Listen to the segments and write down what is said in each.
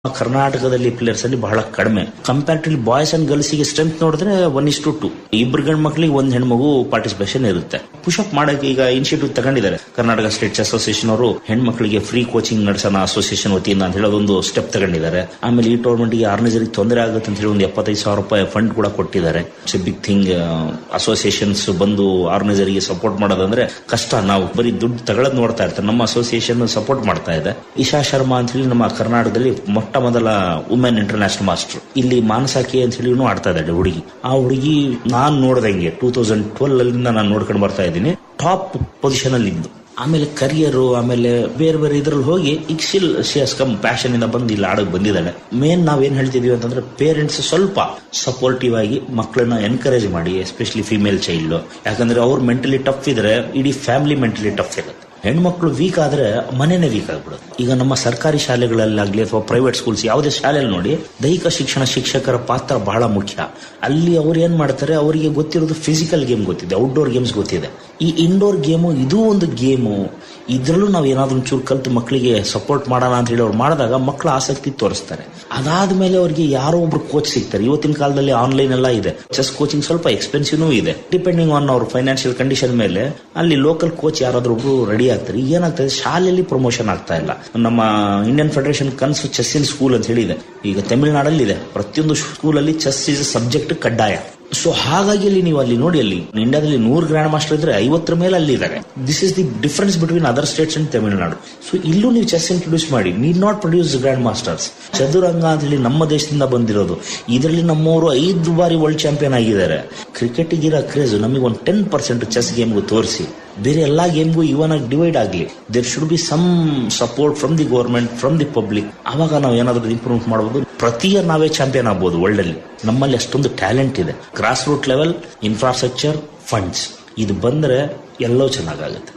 ಕರ್ನಾಟಕದಲ್ಲಿ ಪ್ಲೇಯರ್ಸ್ ಅಲ್ಲಿ ಬಹಳ ಕಡಿಮೆ ಕಂಪ್ಯಾರಿಟಿವ್ಲಿ ಬಾಯ್ಸ್ ಅಂಡ್ ಗರ್ಲ್ಸ್ ಗೆ ಸ್ಟ್ರೆಂತ್ ನೋಡಿದ್ರೆ ಒನ್ ಇಸ್ ಟು ಟು ಇಬ್ರು ಗಂಡ್ ಮಕ್ಳಿಗೆ ಒಂದ್ ಹೆಣ್ಮಗು ಪಾರ್ಟಿಸಿಪೇಷನ್ ಇರುತ್ತೆ ಪುಷಪ್ ಮಾಡಕ್ಕೆ ಈಗ ಇನಿಷಿಯೇಟಿವ್ ತಗೊಂಡಿದ್ದಾರೆ ಕರ್ನಾಟಕ ಸ್ಟೇಟ್ ಚೆಸ್ ಅಸೋಸಿಯೇಷನ್ ಅವರು ಹೆಣ್ಮಕ್ಳಿಗೆ ಫ್ರೀ ಕೋಚಿಂಗ್ ನಡೆಸೋಣ ಅಸೋಸಿಯೇಷನ್ ವತಿಯಿಂದ ಅಂತ ಹೇಳಿ ಅದೊಂದು ಸ್ಟೆಪ್ ತಗೊಂಡಿದ್ದಾರೆ ಆಮೇಲೆ ಈ ಟೂರ್ನಮೆಂಟ್ ಗೆ ಆರ್ಗನೈಸರ್ಗೆ ತೊಂದರೆ ಆಗುತ್ತೆ ಅಂತ ಹೇಳಿ ಒಂದು ಎಪ್ಪತ್ತೈದು ಸಾವಿರ ರೂಪಾಯಿ ಫಂಡ್ ಕೂಡ ಕೊಟ್ಟಿದ್ದಾರೆ it's a big thing associations ಬಂದು ಆರ್ಗನೈಸರ್ಗೆ ಸಪೋರ್ಟ್ ಮಾಡೋದಂದ್ರೆ ಕಷ್ಟ ನಾವು ಬರೀ ದುಡ್ಡು ತಗೊಳ್ಳೋದು ನೋಡ್ತಾ ಇರ್ತಾರೆ ನಮ್ಮ ಅಸೋಸಿಯೇಷನ್ ಸಪೋರ್ಟ್ ಮಾಡ್ತಾ ಇದೆ ಇಶಾ ಶರ್ಮಾ ಅಂತ ಹೇಳಿ ನಮ್ಮ ಕರ್ನಾಟಕದಲ್ಲಿ ಮೊಟ್ಟ ಮೊದಲ ವುಮೆನ್ ಇಂಟರ್ನ್ಯಾಷನಲ್ ಮಾಸ್ಟರ್ ಇಲ್ಲಿ ಮಾನಸಾಕಿ ಅಂತ ಹೇಳಿ ಆಡ್ತಾ ಇದ್ದಾಳೆ ಹುಡುಗಿ ಆ ಹುಡುಗಿ ನಾನ್ ನೋಡ್ದಂಗೆ ಟೂ ತೌಸಂಡ್ ಟ್ವೆಲ್ ಅಲ್ಲಿಂದ ನಾನು ನೋಡ್ಕೊಂಡು ಬರ್ತಾ ಇದ್ದೀನಿ ಟಾಪ್ ಪೊಸಿಷನ್ ಅಲ್ಲಿ ಇದ್ದು ಆಮೇಲೆ ಕರಿಯರ್ ಆಮೇಲೆ ಬೇರೆ ಬೇರೆ ಇದ್ರಲ್ಲಿ ಹೋಗಿ ಈಗ ಶಿಲ್ ಶಿಯಸ್ ಕಮ್ ಪ್ಯಾಷನ್ ಇಂದ ಬಂದು ಇಲ್ಲಿ ಆಡಕ್ ಬಂದಿದ್ದಾಳೆ ಮೇನ್ ನಾವೇನ್ ಹೇಳ್ತಿದೀವಿ ಅಂತಂದ್ರೆ ಪೇರೆಂಟ್ಸ್ ಸ್ವಲ್ಪ ಸಪೋರ್ಟಿವ್ ಆಗಿ ಮಕ್ಕಳನ್ನ ಎನ್ಕರೇಜ್ ಮಾಡಿ ಎಸ್ಪೆಷಲಿ ಫಿಮೇಲ್ ಚೈಲ್ಡ್ ಯಾಕಂದ್ರೆ ಅವ್ರ ಮೆಂಟಲಿ ಟಫ್ ಇದ್ರೆ ಇಡೀ ಫ್ಯಾಮಿಲಿ ಮೆಂಟಲಿ ಟಫ್ ಇರುತ್ತೆ ಹೆಣ್ಮಕ್ಳು ವೀಕ್ ಆದ್ರೆ ಮನೆನೇ ವೀಕ್ ಆಗ್ಬಿಡುತ್ತೆ ಈಗ ನಮ್ಮ ಸರ್ಕಾರಿ ಶಾಲೆಗಳಲ್ಲಾಗ್ಲಿ ಅಥವಾ ಪ್ರೈವೇಟ್ ಸ್ಕೂಲ್ಸ್ ಯಾವುದೇ ಶಾಲೆಯಲ್ಲಿ ನೋಡಿ ದೈಹಿಕ ಶಿಕ್ಷಣ ಶಿಕ್ಷಕರ ಪಾತ್ರ ಬಹಳ ಮುಖ್ಯ ಅಲ್ಲಿ ಅವ್ರು ಏನ್ ಮಾಡ್ತಾರೆ ಅವರಿಗೆ ಗೊತ್ತಿರೋದು ಫಿಸಿಕಲ್ ಗೇಮ್ ಗೊತ್ತಿದೆ ಔಟ್ಡೋರ್ ಗೇಮ್ಸ್ ಗೊತ್ತಿದೆ ಈ ಇಂಡೋರ್ ಗೇಮು ಇದು ಒಂದು ಗೇಮು ಇದ್ರಲ್ಲೂ ನಾವು ಏನಾದ್ರೂ ಒಂಚೂರು ಕಲ್ತು ಮಕ್ಕಳಿಗೆ ಸಪೋರ್ಟ್ ಮಾಡೋಣ ಅಂತ ಹೇಳಿ ಅವ್ರು ಮಾಡಿದಾಗ ಮಕ್ಕಳ ಆಸಕ್ತಿ ತೋರಿಸ್ತಾರೆ ಅದಾದ್ಮೇಲೆ ಅವ್ರಿಗೆ ಯಾರೋ ಒಬ್ರು ಕೋಚ್ ಸಿಗ್ತಾರೆ ಇವತ್ತಿನ ಕಾಲದಲ್ಲಿ ಆನ್ಲೈನ್ ಎಲ್ಲ ಇದೆ ಚೆಸ್ ಕೋಚಿಂಗ್ ಸ್ವಲ್ಪ ಎಕ್ಸ್ಪೆನ್ಸಿವ್ ಇದೆ ಡಿಪೆಂಡಿಂಗ್ ಆನ್ ಅವ್ರ ಫೈನಾನ್ಷಿಯಲ್ ಕಂಡೀಷನ್ ಮೇಲೆ ಅಲ್ಲಿ ಲೋಕಲ್ ಕೋಚ್ ಯಾರಾದ್ರೂ ಒಬ್ರು ರೆಡಿ ಆಗ್ತಾರೆ ಈಗ ಏನಾಗ್ತದೆ ಶಾಲೆಯಲ್ಲಿ ಪ್ರಮೋಷನ್ ಆಗ್ತಾ ಇಲ್ಲ ನಮ್ಮ ಇಂಡಿಯನ್ ಫೆಡರೇಷನ್ ಕನ್ಸು ಚೆಸ್ ಇನ್ ಸ್ಕೂಲ್ ಅಂತ ಹೇಳಿದೆ ಈಗ ತಮಿಳುನಾಡಲ್ಲಿ ಇದೆ ಪ್ರತಿಯೊಂದು ಸ್ಕೂಲಲ್ಲಿ ಚೆಸ್ ಇಸ್ ಸಬ್ಜೆಕ್ಟ್ ಕಡ್ಡಾಯ ಸೊ ಹಾಗಾಗಿ ಅಲ್ಲಿ ನೀವು ಅಲ್ಲಿ ನೋಡಿ ಅಲ್ಲಿ ಇಂಡಿಯಾದಲ್ಲಿ ನೂರು ಗ್ರ್ಯಾಂಡ್ ಮಾಸ್ಟರ್ ಇದ್ರೆ ಐವತ್ತರ ಮೇಲೆ ಅಲ್ಲಿ ಇದ್ದಾರೆ this is the difference between other states and Tamil Nadu so ಇಲ್ಲೂ ನೀವು ಚೆಸ್ ಇಂಟ್ರೊಡ್ಯೂಸ್ ಮಾಡಿ need not produce grand masters ಚದುರಂಗ ಅಂತ ಹೇಳಿ ನಮ್ಮ ದೇಶದಿಂದ ಬಂದಿರೋದು ಇದರಲ್ಲಿ ನಮ್ಮವರು ಐದು ಬಾರಿ ವರ್ಲ್ಡ್ ಚಾಂಪಿಯನ್ ಆಗಿದ್ದಾರೆ ಕ್ರಿಕೆಟ್ ಇರೋ ಕ್ರೇಜ್ ನಮಗೆ ಒಂದು ಟೆನ್ ಪರ್ಸೆಂಟ್ ಚೆಸ್ ಗೇಮ್ಗೂ ತೋರಿಸಿ ಬೇರೆ ಎಲ್ಲಾ ಗೇಮ್ಗೂ ಇವನ್ ಆಗಿ ಡಿವೈಡ್ ಆಗಲಿ there should be some support from the government from the public ಅವಾಗ ನಾವು ಏನಾದ್ರೂ ಇಂಪ್ರೂವ್ ಮಾಡಬಹುದು ಪ್ರತಿ ಇಯರ್ ನಾವೇ ಚಾಂಪಿಯನ್ ಆಗ್ಬೋದು ವರ್ಲ್ಡ್ ಅಲ್ಲಿ ನಮ್ಮಲ್ಲಿ ಅಷ್ಟೊಂದು ಟ್ಯಾಲೆಂಟ್ ಇದೆ grass root level infrastructure funds ಇದು ಬಂದ್ರೆ ಎಲ್ಲೋ ಚೆನ್ನಾಗಾಗುತ್ತೆ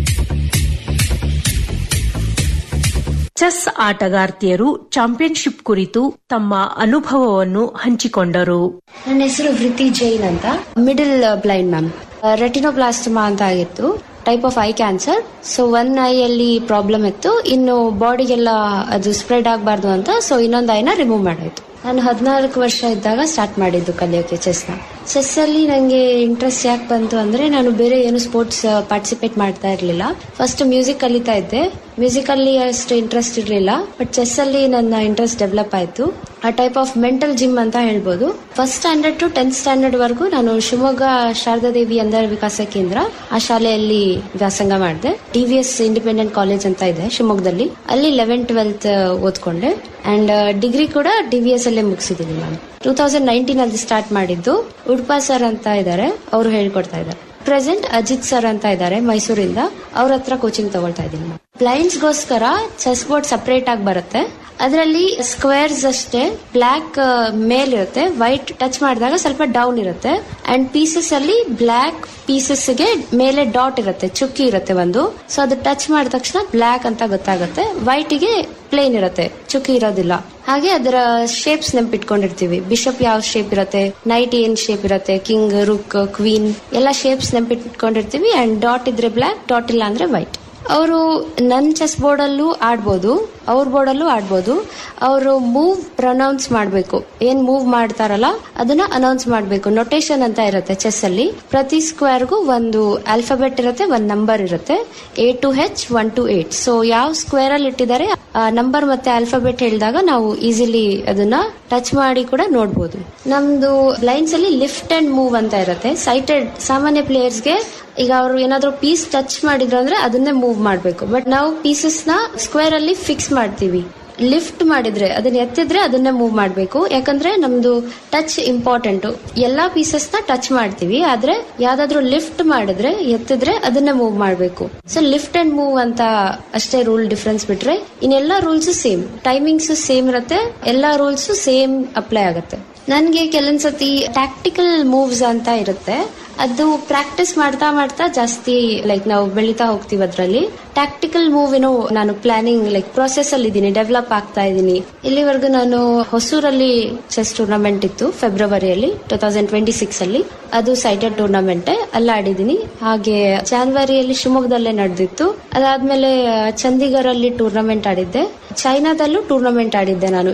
ಚೆಸ್ ಆಟಗಾರ್ತಿಯರು ಚಾಂಪಿಯನ್ಶಿಪ್ ಕುರಿತು ತಮ್ಮ ಅನುಭವವನ್ನು ಹಂಚಿಕೊಂಡರು ನನ್ನ ಹೆಸರು ವೃತ್ತಿ ಜೈನ್ ಅಂತ ಮಿಡಲ್ ಬ್ಲೈಂಡ್ ಮ್ಯಾಮ್ ರೆಟಿನೋಪ್ಲಾಸ್ಟಮಾ ಅಂತ ಆಗಿತ್ತು type of eye cancer so one ಐಯಲ್ಲಿ ಪ್ರಾಬ್ಲಮ್ ಇತ್ತು ಇನ್ನು ಬಾಡಿಗೆಲ್ಲ ಅದು ಸ್ಪ್ರೆಡ್ ಆಗಬಾರ್ದು ಅಂತ ಸೊ ಇನ್ನೊಂದು ಐನ ರಿಮೂವ್ ಮಾಡಾಯ್ತು ನಾನು ಹದಿನಾಲ್ಕು ವರ್ಷ ಇದ್ದಾಗ ಸ್ಟಾರ್ಟ್ ಮಾಡಿದ್ದು ಕಲಿಯೋಕೆ ಚೆಸ್ನ ಚೆಸ್ ಅಲ್ಲಿ ನಂಗೆ ಇಂಟ್ರೆಸ್ಟ್ ಯಾಕೆ ಬಂತು ಅಂದ್ರೆ ನಾನು ಬೇರೆ ಏನು ಸ್ಪೋರ್ಟ್ಸ್ ಪಾರ್ಟಿಸಿಪೇಟ್ ಮಾಡ್ತಾ ಇರ್ಲಿಲ್ಲ ಫಸ್ಟ್ ಮ್ಯೂಸಿಕ್ ಕಲಿತಾ ಇದ್ದೆ ಮ್ಯೂಸಿಕ್ ಅಲ್ಲಿ ಅಷ್ಟು ಇಂಟ್ರೆಸ್ಟ್ ಇರಲಿಲ್ಲ ಬಟ್ ಚೆಸ್ ಅಲ್ಲಿ ನನ್ನ ಇಂಟ್ರೆಸ್ಟ್ ಡೆವಲಪ್ ಆಯ್ತು ಆ ಟೈಪ್ ಆಫ್ ಮೆಂಟಲ್ ಜಿಮ್ ಅಂತ ಹೇಳ್ಬೋದು first standard to tenth standard ವರೆಗೂ ನಾನು ಶಿವಮೊಗ್ಗ ಶಾರದಾದೇವಿ ಅಂಧರ ವಿಕಾಸ ಕೇಂದ್ರ ಆ ಶಾಲೆಯಲ್ಲಿ ವ್ಯಾಸಂಗ ಮಾಡಿದೆ D V S independent college ಅಂತ ಇದೆ ಶಿವಮೊಗ್ಗದಲ್ಲಿ ಅಲ್ಲಿ ಲೆವೆನ್ ಟ್ವೆಲ್ತ್ ಓದ್ಕೊಂಡೆ ಅಂಡ್ ಡಿಗ್ರಿ ಕೂಡ ಡಿ ವಿ ಎಸ್ ಅಲ್ಲೇ ಮುಗಿಸಿದ್ದೀನಿ ನಾನು ಟೂ ತೌಸಂಡ್ ನೈನ್ಟೀನ್ ಅಲ್ಲಿ ಸ್ಟಾರ್ಟ್ ಮಾಡಿದ್ದು ಉಡುಪಾ ಸರ್ ಅಂತ ಇದ್ದಾರೆ ಅವರು ಹೇಳ್ಕೊಡ್ತಾ ಇದ್ದಾರೆ ಪ್ರೆಸೆಂಟ್ ಅಜಿತ್ ಸರ್ ಅಂತ ಇದ್ದಾರೆ ಮೈಸೂರಿಂದ ಅವ್ರ ಹತ್ರ ಕೋಚಿಂಗ್ ತಗೊಳ್ತಾ ಇದ್ದೀನಿ ಬ್ಲೈಂಡ್ಸ್ ಗೋಸ್ಕರ ಚೆಸ್ ಬೋರ್ಡ್ ಸಪರೇಟ್ ಆಗಿ ಬರುತ್ತೆ ಅದರಲ್ಲಿ ಸ್ಕ್ವೇರ್ಸ್ ಅಷ್ಟೇ ಬ್ಲ್ಯಾಕ್ ಮೇಲಿರುತ್ತೆ ವೈಟ್ ಟಚ್ ಮಾಡಿದಾಗ ಸ್ವಲ್ಪ ಡೌನ್ ಇರುತ್ತೆ ಅಂಡ್ ಪೀಸಸ್ ಅಲ್ಲಿ ಬ್ಲ್ಯಾಕ್ ಪೀಸಸ್ ಗೆ ಮೇಲೆ ಡಾಟ್ ಇರುತ್ತೆ ಚುಕ್ಕಿ ಇರುತ್ತೆ ಒಂದು ಸೊ ಅದು ಟಚ್ ಮಾಡಿದ ತಕ್ಷಣ ಬ್ಲ್ಯಾಕ್ ಅಂತ ಗೊತ್ತಾಗುತ್ತೆ ವೈಟ್ ಗೆ ಪ್ಲೇನ್ ಇರುತ್ತೆ ಚುಕ್ಕಿ ಇರೋದಿಲ್ಲ ಹಾಗೆ ಅದರ ಶೇಪ್ಸ್ ನೆನ್ಪಿಟ್ಕೊಂಡಿರ್ತೀವಿ ಬಿಷಪ್ ಯಾವ ಶೇಪ್ ಇರುತ್ತೆ ನೈಟ್ ಏನ್ ಶೇಪ್ ಇರುತ್ತೆ ಕಿಂಗ್ ರುಕ್ ಕ್ವೀನ್ ಎಲ್ಲ ಶೇಪ್ಸ್ ನೆನ್ಪಿಟ್ಕೊಂಡಿರ್ತೀವಿ ಅಂಡ್ ಡಾಟ್ ಇದ್ರೆ ಬ್ಲ್ಯಾಕ್ ಡಾಟ್ ಇಲ್ಲ ಅಂದ್ರೆ ವೈಟ್ ಅವರು ನನ್ನ ಚೆಸ್ ಬೋರ್ಡ್ ಅಲ್ಲೂ ಆಡ್ಬೋದು ಅವ್ರ ಬೋರ್ಡ್ ಅಲ್ಲೂ ಆಡ್ಬೋದು ಅವರು ಮೂವ್ ಪ್ರೊನೌನ್ಸ್ ಮಾಡಬೇಕು ಏನ್ ಮೂವ್ ಮಾಡ್ತಾರಲ್ಲ ಅದನ್ನ ಅನೌನ್ಸ್ ಮಾಡಬೇಕು ನೊಟೇಶನ್ ಅಂತ ಇರುತ್ತೆ ಚೆಸ್ ಅಲ್ಲಿ ಪ್ರತಿ ಸ್ಕ್ವೇರ್ಗೂ ಒಂದು ಆಲ್ಫಾಬೆಟ್ ಇರುತ್ತೆ ಒಂದ್ ನಂಬರ್ ಇರುತ್ತೆ A to H one to eight so ಯಾವ ಸ್ಕ್ವೇರ್ ಅಲ್ಲಿ ಇಟ್ಟಿದ್ದಾರೆ ನಂಬರ್ ಮತ್ತೆ ಆಲ್ಫಾಬೆಟ್ ಹೇಳಿದಾಗ ನಾವು ಈಸಿಲಿ ಅದನ್ನ ಟಚ್ ಮಾಡಿ ಕೂಡ ನೋಡ್ಬೋದು ನಮ್ದು ಲೈನ್ಸ್ ಅಲ್ಲಿ ಲಿಫ್ಟ್ ಅಂಡ್ ಮೂವ್ ಅಂತ ಇರುತ್ತೆ ಸೈಟೆಡ್ ಸಾಮಾನ್ಯ ಪ್ಲೇಯರ್ಸ್ಗೆ ಈಗ ಅವರು ಏನಾದ್ರು ಪೀಸ್ ಟಚ್ ಮಾಡಿದ್ರು ಅಂದ್ರೆ ಅದನ್ನೇ ಮೂವ್ ಮಾಡಬೇಕು ಬಟ್ ನಾವು ಪೀಸಸ್ ನ ಸ್ಕ್ವೇರ್ ಅಲ್ಲಿ ಫಿಕ್ಸ್ ಮಾಡ್ತೀವಿ ಲಿಫ್ಟ್ ಮಾಡಿದ್ರೆ ಅದನ್ನ ಎತ್ತಿದ್ರೆ ಅದನ್ನೇ ಮೂವ್ ಮಾಡಬೇಕು ಯಾಕಂದ್ರೆ ನಮ್ದು ಟಚ್ ಇಂಪಾರ್ಟೆಂಟ್ ಎಲ್ಲಾ ಪೀಸಸ್ ನ ಟಚ್ ಮಾಡ್ತೀವಿ ಆದ್ರೆ ಯಾವ್ದಾದ್ರು ಲಿಫ್ಟ್ ಮಾಡಿದ್ರೆ ಎತ್ತಿದ್ರೆ ಅದನ್ನೇ ಮೂವ್ ಮಾಡಬೇಕು ಸೊ ಲಿಫ್ಟ್ ಅಂಡ್ ಮೂವ್ ಅಂತ ಅಷ್ಟೇ ರೂಲ್ ಡಿಫ್ರೆನ್ಸ್ ಬಿಟ್ರೆ ಇನ್ನೆಲ್ಲಾ ರೂಲ್ಸ್ ಸೇಮ್ ಟೈಮಿಂಗ್ಸ್ ಸೇಮ್ ಇರುತ್ತೆ ಎಲ್ಲಾ ರೂಲ್ಸ್ ಸೇಮ್ ಅಪ್ಲೈ ಆಗುತ್ತೆ ನನ್ಗೆ ಕೆಲವೊಂದ್ಸತಿ ಟ್ಯಾಕ್ಟಿಕಲ್ ಮೂವ್ಸ್ ಅಂತ ಇರುತ್ತೆ ಅದು ಪ್ರಾಕ್ಟೀಸ್ ಮಾಡ್ತಾ ಮಾಡ್ತಾ ಜಾಸ್ತಿ ಲೈಕ್ ನಾವು ಬೆಳೀತಾ ಹೋಗ್ತೀವಿ ಅದ್ರಲ್ಲಿ ಟ್ಯಾಕ್ಟಿಕಲ್ ಮೂವ್ ಏನೋ ನಾನು ಪ್ಲಾನಿಂಗ್ ಲೈಕ್ ಪ್ರೊಸೆಸ್ ಅಲ್ಲಿ ಇದ್ದೀನಿ ಡೆವಲಪ್ ಆಗ್ತಾ ಇದ್ದೀನಿ ಇಲ್ಲಿವರೆಗೂ ನಾನು ಹೊಸೂರಲ್ಲಿ ಚೆಸ್ ಟೂರ್ನಮೆಂಟ್ ಇತ್ತು ಫೆಬ್ರವರಿಯಲ್ಲಿ ಟೂ ತೌಸಂಡ್ ಟ್ವೆಂಟಿ ಸಿಕ್ಸ್ ಅಲ್ಲಿ ಅದು ಸೈಟೆಡ್ ಟೂರ್ನಮೆಂಟ್ ಅಲ್ಲಿ ಆಡಿದ್ದೀನಿ ಹಾಗೆ ಜಾನ್ವರಿಯಲ್ಲಿ ಶಿವಮೊಗ್ಗದಲ್ಲೇ ನಡೆದಿತ್ತು ಅದಾದ್ಮೇಲೆ ಚಂಡೀಗಢ ಅಲ್ಲಿ ಟೂರ್ನಮೆಂಟ್ ಆಡಿದ್ದೆ ಚೈನಾದಲ್ಲೂ ಟೂರ್ನಮೆಂಟ್ ಆಡಿದ್ದೆ ನಾನು